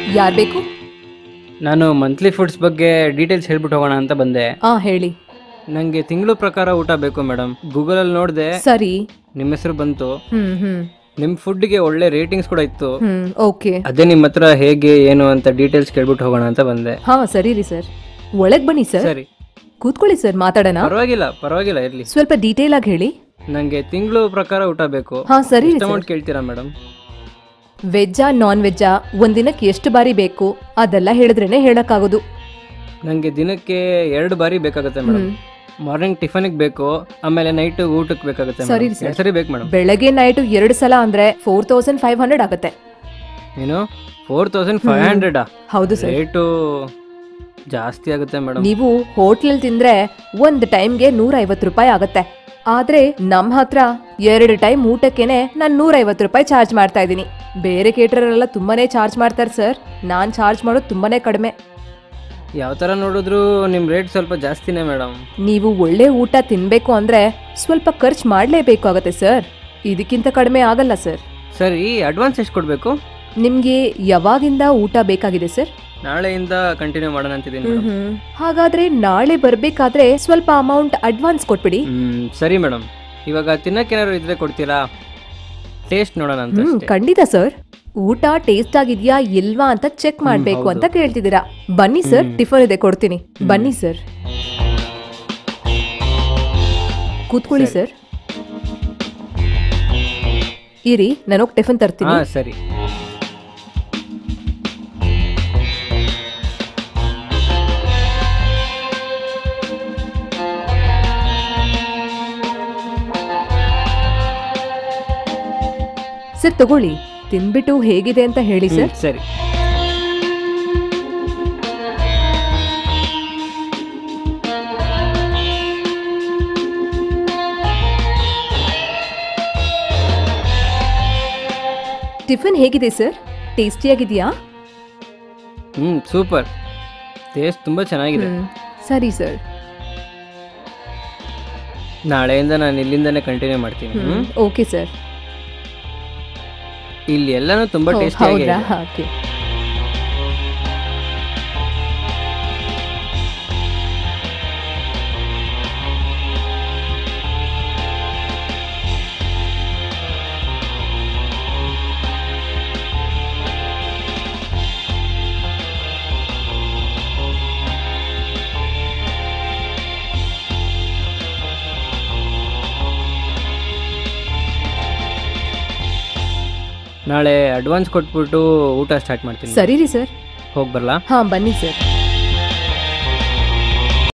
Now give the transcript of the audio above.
ಯಾರು ಬೇಕು ನಾನು ಮಂತ್ಲಿ ಫುಡ್ಸ್ ಬಗ್ಗೆ ಡೀಟೇಲ್ಸ್ ಹೇಳ್ಬಿಟ್ಟು ಹೋಗೋಣ ಅಂತ ಬಂದೆ ಹಾ ಹೇಳಿ ನನಗೆ ತಿಂಗಳು ಪ್ರಕಾರ ಊಟ ಬೇಕು ಮೇಡಮ್ ಗೂಗಲಲ್ಲಿ ನೋಡಿದೆ ಸರಿ ನಿಮ್ಮ ಹೆಸರು ಬಂತು ಹ್ಮ್ ಹ್ಮ್ ನಿಮ್ಮ ಫುಡ್ಗೆ ಒಳ್ಳೆ ರೇಟಿಂಗ್ಸ್ ಕೂಡ ಇತ್ತು ಹ್ಮ್ ಓಕೆ ಅದೇ ನಿಮ್ಮ ಹತ್ರ ಹೇಗೆ ಏನು ಅಂತ ಡೀಟೇಲ್ಸ್ ಕೇಳ್ಬಿಟ್ಟು ಹೋಗೋಣ ಅಂತ ಬಂದೆ ಹಾ ಸರಿ ರೀ ಸರ್ ಒಳಗ್ ಬನ್ನಿ ಸರ್ ಸರಿ ಕೂತ್ಕೊಳ್ಳಿ ಸರ್ ಮಾತಾಡೋಣ ಪರವಾಗಿಲ್ಲ ಪರವಾಗಿಲ್ಲ ಇರ್ಲಿ ಸ್ವಲ್ಪ ಡೀಟೇಲ್ ಆಗಿ ಹೇಳಿ ನನಗೆ ತಿಂಗಳು ಪ್ರಕಾರ ಊಟ ಬೇಕು ಹಾ ಸರಿ ರೀ ಎಷ್ಟು ಸರ್ ಅಮೌಂಟ್ ಕೇಳ್ತೀರಾ ಮೇಡಮ್ ವೆಜ್ಜಾ ನಾನ್ ವೆಜ್ಜಾ ಒಂದಿನಕ್ಕೆ ಎಷ್ಟು ಬಾರಿ ಬೇಕು ಅದೆಲ್ಲ ಹೇಳಿದ್ರೇನೆ ಹೇಳಕ್ಕಾಗೋದು ನನಗೆ ದಿನಕ್ಕೆ ಎರಡು ಬಾರಿ ಬೇಕಾಗುತ್ತೆ ಮೇಡಮ್ ಹ್ಮ್. ಮಾರ್ನಿಂಗ್ ಟಿಫನಿಗೆ ಬೇಕು ಆಮೇಲೆ ನೈಟ್ ಊಟಕ್ಕೆ ಬೇಕಾಗುತ್ತೆ ಸರಿ madam. ಸರ್. ಎರಡ್ ಸರಿ ಬೇಕು ಮೇಡಮ್ ಬೆಳಗ್ಗೆ ನೈಟು ಎರಡು ಸಲ ಅಂದ್ರೆ ಫೋರ್ ತೌಸಂಡ್ ಫೈವ್ ಹಂಡ್ರೆಡ್ ಆಗುತ್ತೆ ಏನು ಫೋರ್ ತೌಸಂಡ್ ಫೈವ್ ಹಂಡ್ರೆಡಾ ಹೌದು ಸರ್ ರೇಟು ಜಾಸ್ತಿ ಆಗುತ್ತೆ ಮೇಡಮ್ ನೀವು ಹೋಟ್ಲಲ್ ತಿಂದ್ರೆ ಒಂದ್ ಟೈಮ್ಗೆ ನೂರ ಐವತ್ತು ರೂಪಾಯಿ ಆಗತ್ತೆ ಆದ್ರೆ ನಮ್ ಹತ್ರ ಎರಡು ಟೈಮ್ ಊಟಕ್ಕೆನೆ ನಾನ್ ನೂರ ಐವತ್ತು ರೂಪಾಯಿ ಚಾರ್ಜ್ ಮಾಡ್ತಾ ಇದ್ದೀನಿ ಬೇರೆ ಕೇಟರ್ ಎಲ್ಲ ತುಂಬಾನೇ ಚಾರ್ಜ್ ಮಾಡ್ತಾರೆ ಸರ್ ನಾನ್ ಚಾರ್ಜ್ ಮಾಡೋದು ತುಂಬಾನೇ ಕಡಿಮೆ ಯಾವ ಥರ ನೋಡಿದ್ರು ನಿಮ್ಮ ರೇಟ್ ಸ್ವಲ್ಪ ಜಾಸ್ತಿನೇ ಮೇಡಮ್ ನೀವು ಒಳ್ಳೆ ಊಟ ತಿನ್ಬೇಕು ಅಂದ್ರೆ ಸ್ವಲ್ಪ ಖರ್ಚು ಮಾಡ್ಲೇಬೇಕಾಗತ್ತೆ ಸರ್ ಇದಕ್ಕಿಂತ ಕಡಿಮೆ ಆಗಲ್ಲ ಸರ್ ಸರಿ ಅಡ್ವಾನ್ಸ್ ಎಷ್ಟು ಕೊಡಬೇಕು ನಿಮ್ಗೆ ಯಾವಾಗಿಂದ ಊಟ ಬೇಕಾಗಿದೆ ಸರ್ ನಾಳೆಯಿಂದ ಕಂಟಿನ್ಯೂ ಮಾಡೋಣ ಅಂತಿದ್ದೀನಿ ಮೇಡಮ್ ಹಾಗಾದ್ರೆ ನಾಳೆ ಬರ್ಬೇಕಾದ್ರೆ ಸ್ವಲ್ಪ ಅಮೌಂಟ್ ಅಡ್ವಾನ್ಸ್ ಕೊಟ್ಬಿಡಿ ಹ್ಮ್ ಸರಿ ಮೇಡಮ್ ಇವಾಗ ತಿನ್ನಕ್ಕೇನಾದ್ರು ಇದ್ರೆ ಕೊಡ್ತೀರಾ ಟೇಸ್ಟ್ ನೋಡೋಣ ಅಂತ ಹ್ಮ್ ಅಷ್ಟೇ. ಖಂಡಿತ ಸರ್ ಊಟ ಟೇಸ್ಟ್ ಆಗಿದ್ಯಾ ಇಲ್ವಾ ಅಂತ ಚೆಕ್ ಮಾಡ್ಬೇಕು ಹೌದು. ಅಂತ ಕೇಳ್ತಿದ್ದೀರಾ ಬನ್ನಿ ಸರ್ ಹ್ಮ್. ಟಿಫನ್ ಇದೆ ಕೊಡ್ತೀನಿ ಬನ್ನಿ ಸರ್ ಕೂತ್ಕೊಳ್ಳಿ ಸರ್ ಇರಿ ನಾನು ಹೋಗಿ ಟಿಫನ್ ತರ್ತೀನಿ ಹಾ ಸರಿ ಸರ್ ತಗೊಳ್ಳಿ ತಿನ್ಬಿಟ್ಟು ಹೇಗಿದೆ ಅಂತ ಹೇಳಿ ಹ್ಮ್, ಸರ್ ಸರಿ ಟಿಫನ್ ಹೇಗಿದೆ ಸರ್ ಟೇಸ್ಟಿಯಾಗಿದೆಯಾ ಹ್ಮ್ ಸೂಪರ್ ಟೇಸ್ಟ್ ತುಂಬಾ ಚೆನ್ನಾಗಿದೆ ಹ್ಮ್ ಸರಿ ಸರ್ ನಾಳೆಯಿಂದ ನಾನು ಇಲ್ಲಿಂದನೇ ಕಂಟಿನ್ಯೂ ಮಾಡ್ತೀನಿ ಹ್ಮ್? ಓಕೆ ಸರ್ ಇಲ್ಲಿ ಎಲ್ಲಾನು ತುಂಬಾ ಹೋ- ಟೇಸ್ಟಿ ಹೌದಾ ಆಗಿದೆ ಓಕೆ ನಾಳೆ ಅಡ್ವಾನ್ಸ್ ಕೊಟ್ಬಿಟ್ಟು ಊಟ ಸ್ಟಾರ್ಟ್ ಮಾಡ್ತೀನಿ ಸರಿ ರೀ ಸರ್ ಹೋಗಿ ಬರಲಾ ಹಾ ಬನ್ನಿ ಸರ್